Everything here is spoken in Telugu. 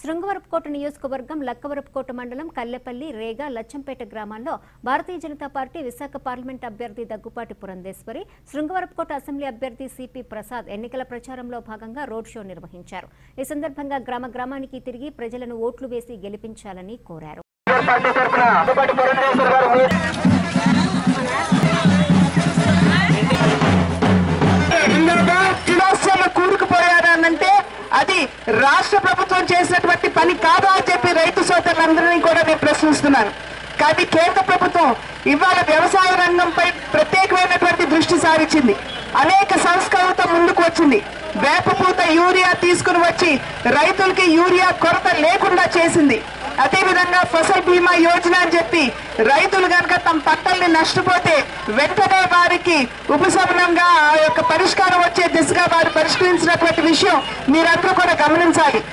శృంగవరపుకోట నియోజకవర్గం లక్కవరపుకోట మండలం కల్లెపల్లి రేగా లచ్చంపేట గ్రామాల్లో భారతీయ జనతా పార్టీ విశాఖ పార్లమెంట్ అభ్యర్థి దగ్గుపాటి పురంధేశ్వరి శృంగవరపుకోట అసెంబ్లీ అభ్యర్థి సిపి ప్రసాద్ ఎన్నికల ప్రచారంలో భాగంగా రోడ్ షో నిర్వహించారు ఈ సందర్భంగా గ్రామ గ్రామానికి తిరిగి ప్రజలను ఓట్లు వేసి గెలిపించాలని కోరారు పార్టీ తరఫున దగ్గుబాటి పురంధేశ్వర్ గారు మీ- కిలోస్వామి కూరుకుపోయారనంటే అది రాష్ట్ర ప్రభుత్వం చేసినటువంటి పని కాదా అని చెప్పి రైతు సోదరులందరినీ కూడా నేను ప్రశ్నిస్తున్నాను కానీ కేంద్ర ప్రభుత్వం ఇవాళ వ్యవసాయ రంగంపై ప్రత్యేకమైనటువంటి దృష్టి సారించింది అనేక సంస్కరణలతో ముందుకు వచ్చింది వేపపూత యూరియా తీసుకుని వచ్చి రైతులకి యూరియా కొరత లేకుండా చేసింది అదేవిధంగా ఫసల్ బీమా యోజన అని చెప్పి రైతులు కనుక తమ పంటల్ని నష్టపోతే వెంటనే వారికి ఉపశమనంగా ఆ యొక్క పరిష్కారం వచ్చే దిశగా వారు పరిష్కరించినటువంటి విషయం మీరందరూ కూడా గమనించాలి